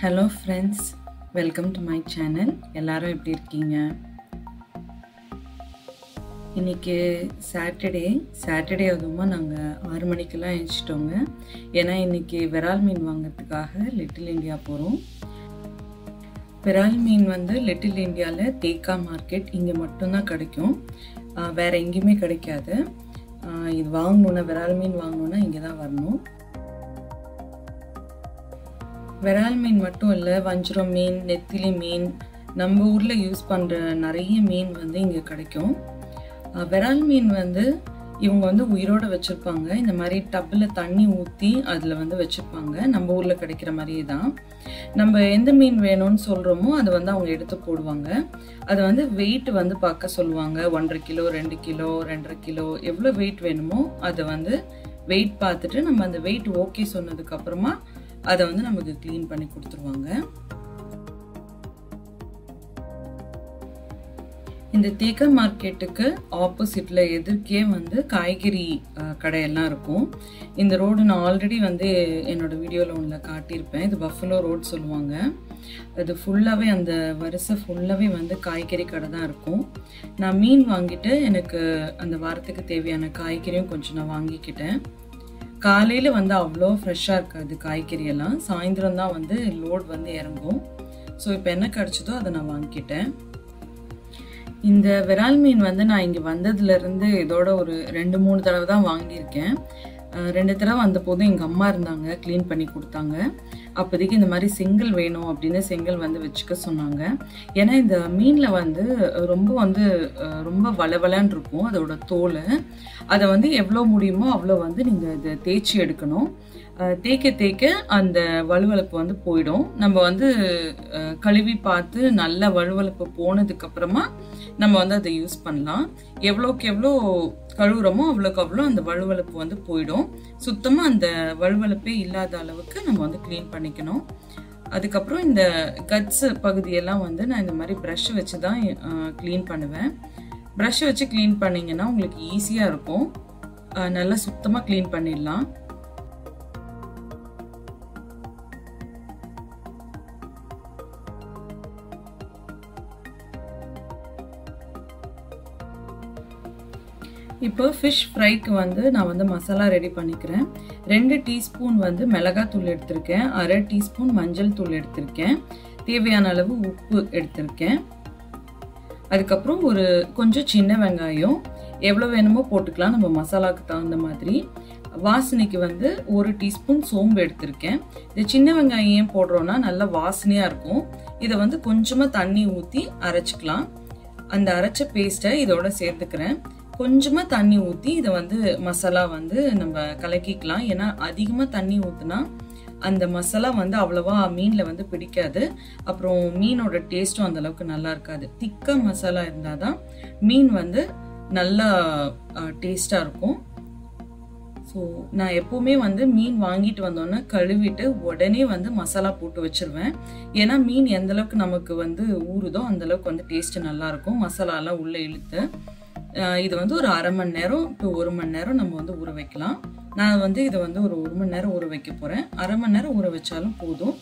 hello friends welcome to my channel எல்லாரும் எப்படி இருக்கீங்க இன்னைக்கு சாட்டர்டே சாட்டர்டே அதுவுமா நாங்கள் ஆறு மணிக்கெல்லாம் எழுச்சிட்டோங்க ஏன்னா இன்னைக்கு விரால் மீன் வாங்கிறதுக்காக லிட்டில் இந்தியா போகிறோம் விரால் மீன் வந்து லிட்டில் இந்தியாவில் தேக்கா மார்க்கெட் இங்கே மட்டும்தான் கிடைக்கும் ஆஹ் வேற எங்கேயுமே கிடைக்காது ஆஹ் இது வாங்கணுன்னா விரால் மீன் வாங்கணுன்னா இங்கே தான் வரணும் விரால் மீன் மட்டும் இல்லை வஞ்சிரம் மீன் நெத்திலி மீன் நம்ம ஊரில் யூஸ் பண்ணுற நிறைய மீன் வந்து இங்கே கிடைக்கும் அஹ் விரால் மீன் வந்து இவங்க வந்து உயிரோட வச்சுருப்பாங்க இந்த மாதிரி டப்பில் தண்ணி ஊற்றி அதில் வந்து வச்சுருப்பாங்க நம்ம ஊரில் கிடைக்கிற மாதிரியே தான் நம்ம எந்த மீன் வேணும்னு சொல்கிறோமோ அதை வந்து அவங்க எடுத்து போடுவாங்க அதை வந்து வெயிட் வந்து பார்க்க சொல்லுவாங்க ஒன்றரை கிலோ ரெண்டு கிலோ ரெண்டரை கிலோ எவ்வளோ வெயிட் வேணுமோ அதை வந்து வெயிட் பார்த்துட்டு நம்ம அந்த வெயிட் ஓகே சொன்னதுக்கப்புறமா அதை வந்து நமக்கு க்ளீன் பண்ணி கொடுத்துருவாங்க இந்த தேக்க மார்க்கெட்டுக்கு ஆப்போசிட்ல எதிர்க்கே வந்து காய்கறி அஹ், கடையெல்லாம் இருக்கும் இந்த ரோடு நான் ஆல்ரெடி வந்து என்னோட வீடியோவில் ஒன்றில் காட்டியிருப்பேன் இது பஃபலோ ரோட் சொல்லுவாங்க அது ஃபுல்லாகவே அந்த வரிசை ஃபுல்லாகவே வந்து காய்கறி கடை தான் இருக்கும் நான் மீன் வாங்கிட்டு எனக்கு அந்த வாரத்துக்கு தேவையான காய்கறியும் கொஞ்சம் நான் வாங்கிக்கிட்டேன் காலையில் வந்து அவ்வளோ ஃப்ரெஷ்ஷாக இருக்காது காய்கறி எல்லாம் சாயந்தரம் தான் வந்து லோட் வந்து இறங்கும் ஸோ இப்போ என்ன கிடச்சதோ அதை நான் வாங்கிக்கிட்டேன் இந்த விரால் மீன் வந்து நான் இங்கே வந்ததுலேருந்து இதோட ஒரு ரெண்டு மூணு தடவை தான் வாங்கியிருக்கேன் அஹ் ரெண்டு தடவை வந்த போதும் எங்கள் அம்மா இருந்தாங்க க்ளீன் பண்ணி கொடுத்தாங்க அப்போதைக்கு இந்த மாதிரி செங்கல் வேணும் அப்படின்னு செங்கல் வந்து வச்சுக்க சொன்னாங்க ஏன்னா இந்த மீனில் வந்து ரொம்ப வந்து அஹ் ரொம்ப வளவலன்னு இருக்கும் அதோட தோல் அதை வந்து எவ்வளோ முடியுமோ அவ்வளோ வந்து நீங்கள் இதை தேய்ச்சி எடுக்கணும் அஹ் தேய்க்க தேய்க்க அந்த வலுவழுப்பு வந்து போயிடும் நம்ம வந்து அஹ் கழுவி பார்த்து நல்ல வலுவழுப்பு போனதுக்கு அப்புறமா நம்ம வந்து அதை யூஸ் பண்ணலாம் எவ்வளோக்கு எவ்வளோ கழுவுறோமோ அவ்வளோக்கு அவ்வளோ அந்த வலுவழுப்பு வந்து போயிடும் சுத்தமாக அந்த வலுவழுப்பே இல்லாத அளவுக்கு நம்ம வந்து க்ளீன் பண்ணிக்கணும் அதுக்கப்புறம் இந்த கட்ஸ் பகுதியெல்லாம் வந்து நான் இந்த மாதிரி ப்ரஷ் வச்சு தான் க்ளீன் பண்ணுவேன் ப்ரஷ் வச்சு க்ளீன் பண்ணிங்கன்னா உங்களுக்கு ஈஸியாக இருக்கும் அஹ் நல்லா சுத்தமாக க்ளீன் பண்ணிடலாம் இப்போ ஃபிஷ் ஃப்ரைக்கு வந்து நான் வந்து மசாலா ரெடி பண்ணிக்கிறேன் ரெண்டு டீஸ்பூன் வந்து மிளகாத்தூள் எடுத்திருக்கேன் அரை டீஸ்பூன் மஞ்சள் தூள் எடுத்திருக்கேன் தேவையான அளவு உப்பு எடுத்திருக்கேன் அதுக்கப்புறம் ஒரு கொஞ்சம் சின்ன வெங்காயம் எவ்வளோ வேணுமோ போட்டுக்கலாம் நம்ம மசாலாவுக்கு தகுந்த மாதிரி வாசனைக்கு வந்து ஒரு டீஸ்பூன் சோம்பு எடுத்திருக்கேன் இந்த சின்ன வெங்காயம் ஏன் போடுறோன்னா நல்லா வாசனையாக இருக்கும் இதை வந்து கொஞ்சமாக தண்ணி ஊற்றி அரைச்சிக்கலாம் அந்த அரைச்ச பேஸ்ட்டை இதோட சேர்த்துக்கிறேன் கொஞ்சமாக தண்ணி ஊற்றி இதை வந்து மசாலா வந்து நம்ம கலக்கிக்கலாம் ஏன்னா அதிகமாக தண்ணி ஊற்றுனா அந்த மசாலா வந்து அவ்வளோவா மீனில் வந்து பிடிக்காது அப்புறம் மீனோட டேஸ்ட்டும் அந்த அளவுக்கு நல்லா இருக்காது திக்காக மசாலா இருந்தால் தான் மீன் வந்து நல்லா டேஸ்ட்டாக இருக்கும் ஸோ நான் எப்போவுமே வந்து மீன் வாங்கிட்டு வந்தோன்னே கழுவிட்டு உடனே வந்து மசாலா போட்டு வச்சிருவேன் ஏன்னா மீன் எந்த அளவுக்கு நமக்கு வந்து ஊறுதோ அந்த அளவுக்கு வந்து டேஸ்ட் நல்லா இருக்கும் மசாலாலாம் உள்ளே இழுத்து அஹ் இது வந்து ஒரு அரை மணி நேரம் டு ஒரு மணி நேரம் நம்ம வந்து ஊற வைக்கலாம் நான் வந்து இதை வந்து ஒரு ஒரு மணி நேரம் ஊற வைக்க போறேன் அரை மணி நேரம் ஊற வச்சாலும் போதும்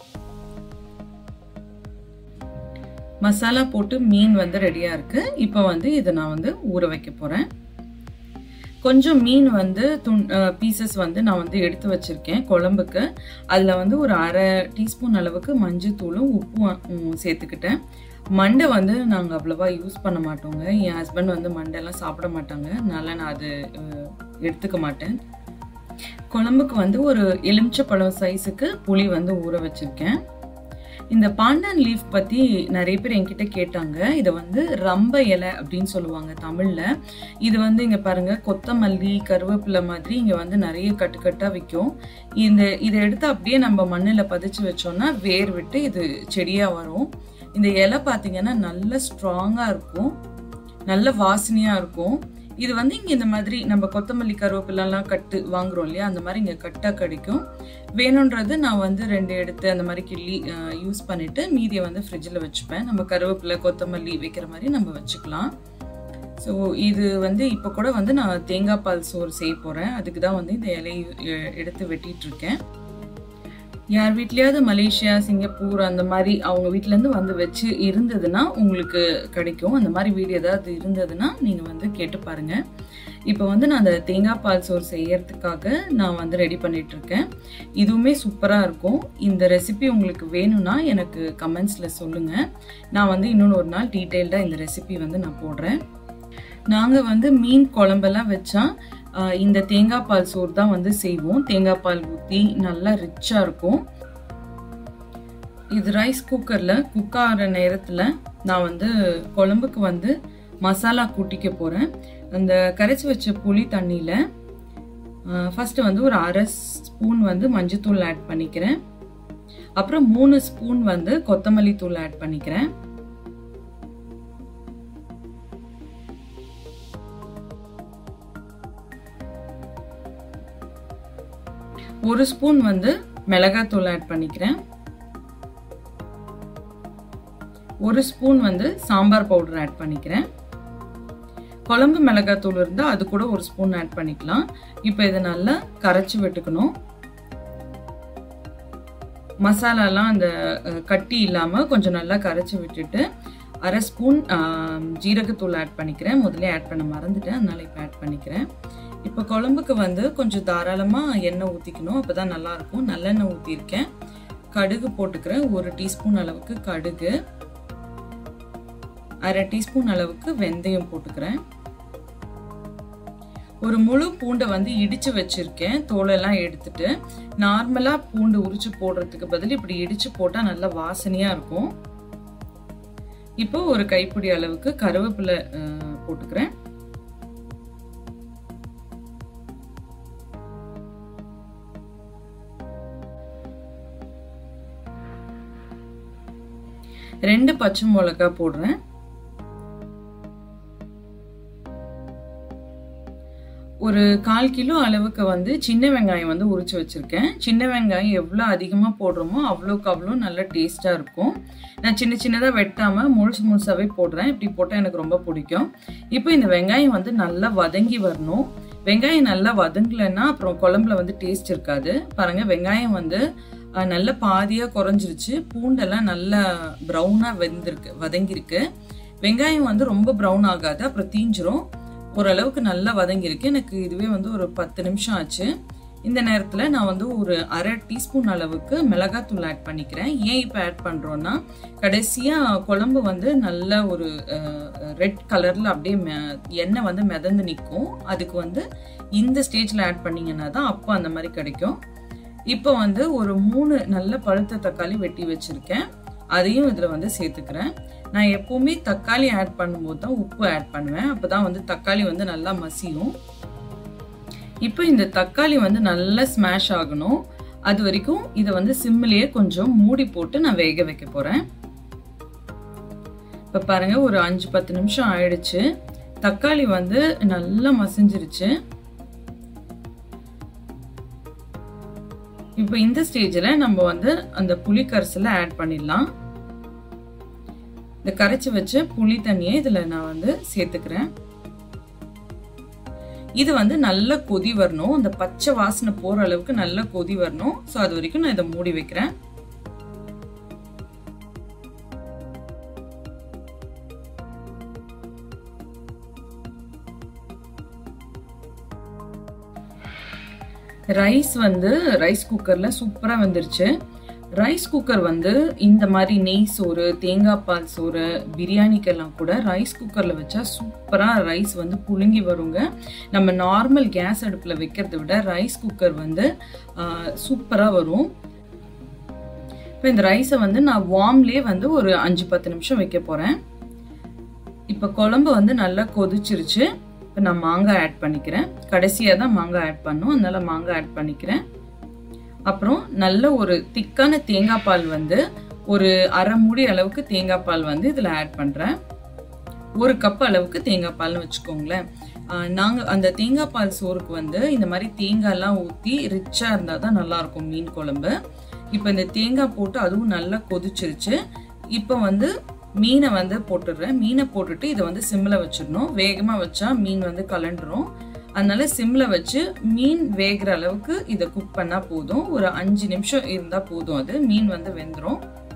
மசாலா போட்டு மீன் வந்து ரெடியா இருக்கு இப்போ வந்து இதை நான் வந்து ஊற வைக்க போறேன் கொஞ்சம் மீன் வந்து துண் பீசஸ் வந்து நான் வந்து எடுத்து வச்சிருக்கேன் குழம்புக்கு அதில் வந்து ஒரு அரை டீஸ்பூன் அளவுக்கு மஞ்சள் தூளும் உப்பும் சேர்த்துக்கிட்டேன் மண்டை வந்து நாங்கள் அவ்வளோவா யூஸ் பண்ண மாட்டோங்க என் ஹஸ்பண்ட் வந்து மண்டைலாம் சாப்பிட மாட்டாங்க அதனால நான் அது எடுத்துக்க மாட்டேன் குழம்புக்கு வந்து ஒரு எலுமிச்சப்பழம் சைஸுக்கு புளி வந்து ஊற வச்சிருக்கேன் இந்த பாண்டான் லீஃப் பற்றி நிறைய பேர் என்கிட்ட கேட்டாங்க இதை வந்து ரம்ப இலை அப்படின்னு சொல்லுவாங்க தமிழில் இது வந்து இங்கே பாருங்க கொத்தமல்லி கருவேப்பிலை மாதிரி இங்கே வந்து நிறைய கட்டுக்கட்டாக விற்கும் இந்த இதை எடுத்து அப்படியே நம்ம மண்ணில் பதிச்சு வச்சோம்னா வேர் விட்டு இது செடியாக வரும் இந்த இலை பார்த்தீங்கன்னா நல்ல ஸ்ட்ராங்காக இருக்கும் நல்ல வாசனையாக இருக்கும் இது வந்து இங்கே இந்த மாதிரி நம்ம கொத்தமல்லி கருவேப்பிலெல்லாம் கட்டு வாங்குறோம் இல்லையா அந்த மாதிரி இங்கே கட்டாக கிடைக்கும் வேணுன்றது நான் வந்து ரெண்டு எடுத்து அந்த மாதிரி கிள்ளி யூஸ் பண்ணிவிட்டு மீதியை வந்து ஃப்ரிட்ஜில் வச்சுப்பேன் நம்ம கருவேப்பிலை கொத்தமல்லி வைக்கிற மாதிரி நம்ம வச்சுக்கலாம் ஸோ இது வந்து இப்போ கூட வந்து நான் தேங்காய் பால் சோறு செய்ய போகிறேன் அதுக்கு தான் வந்து இந்த இலையை எடுத்து வெட்டிட்டு இருக்கேன் யார் வீட்லயாவது மலேசியா சிங்கப்பூர் அந்த மாதிரி அவங்க வீட்டிலேருந்து வந்து வச்சு இருந்ததுன்னா உங்களுக்கு கிடைக்கும் அந்த மாதிரி வீடு ஏதாவது இருந்ததுன்னா நீங்கள் வந்து கேட்டு பாருங்க இப்போ வந்து நான் அந்த தேங்காய் பால் சோறு செய்யறதுக்காக நான் வந்து ரெடி பண்ணிட்டு இருக்கேன் இதுவுமே சூப்பராக இருக்கும் இந்த ரெசிபி உங்களுக்கு வேணும்னா எனக்கு கமெண்ட்ஸில் சொல்லுங்கள் நான் வந்து இன்னொன்று ஒரு நாள் டீட்டெயில்டாக இந்த ரெசிபி வந்து நான் போடுறேன் நாங்கள் வந்து மீன் குழம்பெல்லாம் வச்சா ஆஹ், இந்த தேங்காய் பால் சோறு தான் வந்து செய்வோம் தேங்காய் பால் ஊற்றி நல்லா ரிச்சாக இருக்கும் இது ரைஸ் குக்கரில் குக் ஆகிற நேரத்தில் நான் வந்து குழம்புக்கு வந்து மசாலா கூட்டிக்க போகிறேன் அந்த கரைச்சி வச்ச புளி தண்ணியில் ஃபஸ்ட்டு வந்து ஒரு அரை ஸ்பூன் வந்து மஞ்சத்தூள் ஆட் பண்ணிக்கிறேன் அப்புறம் மூணு ஸ்பூன் வந்து கொத்தமல்லி தூள் ஆட் பண்ணிக்கிறேன் ஒரு ஸ்பூன் வந்து மிளகாத்தூள் ஆட் பண்ணிக்கிறேன் ஒரு ஸ்பூன் வந்து சாம்பார் பவுடர் ஆட் பண்ணிக்கிறேன் குழம்பு மிளகாத்தூள் இருந்தால் அது கூட ஒரு ஸ்பூன் ஆட் பண்ணிக்கலாம் இப்போ இதை நல்லா கரைச்சி விட்டுக்கணும் மசாலாலாம் அந்த அஹ், கட்டி இல்லாமல் கொஞ்சம் நல்லா கரைச்சி விட்டுட்டு அரை ஸ்பூன் ஆஹ், ஜீரகத்தூள் ஆட் பண்ணிக்கிறேன் முதல்ல ஆட் பண்ண மறந்துட்டேன் அதனால இப்போ ஆட் பண்ணிக்கிறேன் இப்போ குழம்புக்கு வந்து கொஞ்சம் தாராளமாக எண்ணெய் ஊற்றிக்கணும் அப்போ தான் நல்லாயிருக்கும் நல்லெண்ணெய் ஊற்றிருக்கேன் கடுகு போட்டுக்கிறேன் ஒரு டீஸ்பூன் அளவுக்கு கடுகு அரை டீஸ்பூன் அளவுக்கு வெந்தயம் போட்டுக்கிறேன் ஒரு முழு பூண்டை வந்து இடிச்சு வச்சிருக்கேன் தோலெல்லாம் எடுத்துட்டு நார்மலா பூண்டு உரிச்சு போடுறதுக்கு பதில் இப்படி இடிச்சு போட்டா நல்லா வாசனையா இருக்கும் இப்போ ஒரு கைப்பிடி அளவுக்கு கருவேப்பிலை அஹ், போட்டுக்கிறேன் ரெண்டு பச்சை மிளகாய் போடுறேன் ஒரு கால் கிலோ அளவுக்கு வந்து சின்ன வெங்காயம் வந்து உரிச்சு வச்சிருக்கேன் சின்ன வெங்காயம் எவ்வளோ அதிகமாக போடுறோமோ அவ்வளோக்கு அவ்வளோ நல்ல டேஸ்ட்டாக இருக்கும் நான் சின்ன சின்னதாக வெட்டாமல் முழுசு முழுசாவே போடுறேன் இப்படி போட்டால் எனக்கு ரொம்ப பிடிக்கும் இப்போ இந்த வெங்காயம் வந்து நல்லா வதங்கி வரணும் வெங்காயம் நல்லா வதங்கலைன்னா அப்புறம் குழம்புல வந்து டேஸ்ட் இருக்காது பாருங்க வெங்காயம் வந்து அஹ், நல்ல பாதியாக குறைஞ்சிருச்சு பூண்டெல்லாம் நல்லா ப்ரௌனாக வெந்திருக்கு வதங்கியிருக்கு வெங்காயம் வந்து ரொம்ப ப்ரௌன் ஆகாது அப்புறம் தீஞ்சிரும் ஓரளவுக்கு நல்லா வதங்கியிருக்கு எனக்கு இதுவே வந்து ஒரு பத்து நிமிஷம் ஆச்சு இந்த நேரத்தில் நான் வந்து ஒரு அரை டீஸ்பூன் அளவுக்கு மிளகாத்தூள் ஆட் பண்ணிக்கிறேன் ஏன் இப்போ ஆட் பண்ணுறோன்னா கடைசியாக குழம்பு வந்து நல்ல ஒரு ரெட் கலரில் அப்படியே மெ- எண்ணெய் வந்து மிதந்து நிற்கும் அதுக்கு வந்து இந்த ஸ்டேஜில் ஆட் பண்ணீங்கன்னா தான் அப்போ அந்த மாதிரி கிடைக்கும் இப்போ வந்து ஒரு மூணு நல்ல பழுத்த தக்காளி வெட்டி வச்சிருக்கேன் அதையும் இதில் வந்து சேர்த்துக்கிறேன் நான் எப்போவுமே தக்காளி ஆட் பண்ணும்போது தான் உப்பு ஆட் பண்ணுவேன் அப்போ தான் வந்து தக்காளி வந்து நல்லா மசியும் இப்போ இந்த தக்காளி வந்து நல்லா ஸ்மாஷ் ஆகணும் அது வரைக்கும் இதை வந்து சிம்மிலேயே கொஞ்சம் மூடி போட்டு நான் வேக வைக்க போகிறேன் இப்போ பாருங்க ஒரு அஞ்சு பத்து நிமிஷம் ஆயிடுச்சு தக்காளி வந்து நல்லா மசிஞ்சிருச்சு இப்போ இந்த ஸ்டேஜில் நம்ம வந்து அந்த புளி கரைசலை ஆட் பண்ணிடலாம் இந்த கரைச்சி வச்ச புளி தண்ணியை இதில் நான் வந்து சேர்த்துக்கிறேன் இது வந்து நல்ல கொதி வரணும் அந்த பச்சை வாசனை போற அளவுக்கு நல்ல கொதி வரணும் ஸோ அது வரைக்கும் நான் இதை மூடி வைக்கிறேன் ரைஸ் வந்து ரைஸ் குக்கர்ல சூப்பரா வந்துருச்சு ரைஸ் குக்கர் வந்து இந்த மாதிரி நெய் சோறு தேங்காய் பால் சோறு பிரியாணிக்கெல்லாம் கூட ரைஸ் குக்கரில் வச்சா சூப்பராக ரைஸ் வந்து புழுங்கி வருங்க நம்ம நார்மல் கேஸ் அடுப்பில் வைக்கிறத விட ரைஸ் குக்கர் வந்து சூப்பராக வரும் இப்போ இந்த ரைஸை வந்து நான் வார்ம்லேயே வந்து ஒரு அஞ்சு பத்து நிமிஷம் வைக்க போகிறேன் இப்போ குழம்பு வந்து நல்லா கொதிச்சிருச்சு இப்போ நான் மாங்காய் ஆட் பண்ணிக்கிறேன் கடைசியாக தான் மாங்காய் ஆட் பண்ணும் அதனால மாங்காய் ஆட் பண்ணிக்கிறேன் அப்புறம் நல்ல ஒரு திக்கான தேங்காய் பால் வந்து ஒரு அரை மூடி அளவுக்கு தேங்காய் பால் வந்து இதில் ஆட் பண்ணுறேன் ஒரு கப் அளவுக்கு தேங்காய் பால்னு வச்சுக்கோங்களேன் நாங்கள் அந்த தேங்காய் பால் சோறுக்கு வந்து இந்த மாதிரி தேங்காய்லாம் ஊற்றி ரிச்சாக இருந்தால் தான் நல்லாயிருக்கும் மீன் குழம்பு இப்போ இந்த தேங்காய் போட்டு அதுவும் நல்லா கொதிச்சிருச்சு இப்போ வந்து மீனை வந்து போட்டுடுறேன் மீனை போட்டுட்டு இதை வந்து சிம்மில் வச்சிடணும் வேகமாக வச்சா மீன் வந்து கலண்டுரும் அதனால சிம்மில் வச்சு மீன் வேகிற அளவுக்கு இதை குக் பண்ணால் போதும் ஒரு அஞ்சு நிமிஷம் இருந்தால் போதும் அது மீன் வந்து வெந்துடும்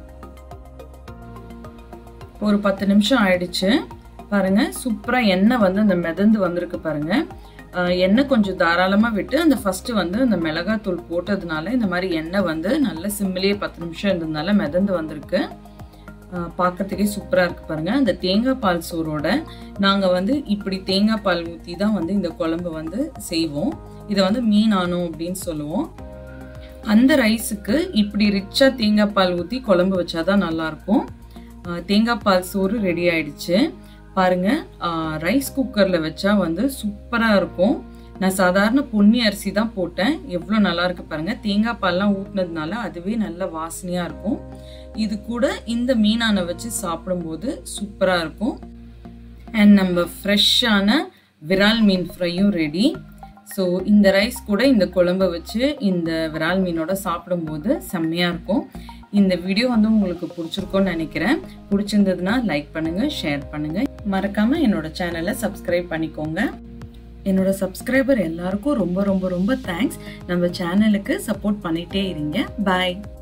ஒரு பத்து நிமிஷம் ஆயிடுச்சு பாருங்க சூப்பராக எண்ணெய் வந்து அந்த மிதந்து வந்திருக்கு பாருங்க எண்ணெய் கொஞ்சம் தாராளமாக விட்டு அந்த ஃபஸ்ட்டு வந்து அந்த மிளகாத்தூள் போட்டதுனால இந்த மாதிரி எண்ணெய் வந்து நல்ல சிம்மிலேயே பத்து நிமிஷம் இருந்ததுனால மிதந்து வந்திருக்கு பார்க்கறதுக்கே சூப்பராக இருக்குது பாருங்கள் அந்த தேங்காய் பால் சோறோட நாங்கள் வந்து இப்படி தேங்காய் பால் ஊற்றி தான் வந்து இந்த குழம்பு வந்து செய்வோம் இதை வந்து மீன் ஆணும் அப்படின்னு சொல்லுவோம் அந்த ரைஸுக்கு இப்படி ரிச்சாக தேங்காய் பால் ஊற்றி குழம்பு வச்சாதான் நல்லாயிருக்கும் தேங்காய் பால் சோறு ரெடி ஆயிடுச்சு பாருங்க ரைஸ் குக்கரில் வச்சா வந்து சூப்பராக இருக்கும் நான் சாதாரண பொன்னி அரிசி தான் போட்டேன் எவ்வளோ நல்லா இருக்கு பாருங்க தேங்காய் பால்லாம் ஊட்டினதுனால அதுவே நல்ல வாசனையாக இருக்கும் இது கூட இந்த மீனானை வச்சு சாப்பிடும்போது சூப்பராக இருக்கும் அண்ட் நம்ம ஃப்ரெஷ்ஷான விரால் மீன் ஃப்ரையும் ரெடி ஸோ இந்த ரைஸ் கூட இந்த குழம்பை வச்சு இந்த விரால் மீனோட சாப்பிடும்போது செம்மையாக இருக்கும் இந்த வீடியோ வந்து உங்களுக்கு பிடிச்சிருக்கோன்னு நினைக்கிறேன் பிடிச்சிருந்ததுன்னா லைக் பண்ணுங்க ஷேர் பண்ணுங்க மறக்காம என்னோட சேனலை சப்ஸ்கிரைப் பண்ணிக்கோங்க என்னோட சப்ஸ்கிரைபர் எல்லாருக்கும் ரொம்ப ரொம்ப ரொம்ப தேங்க்ஸ் நம்ம சேனலுக்கு சப்போர்ட் பண்ணிட்டே இருங்க பாய்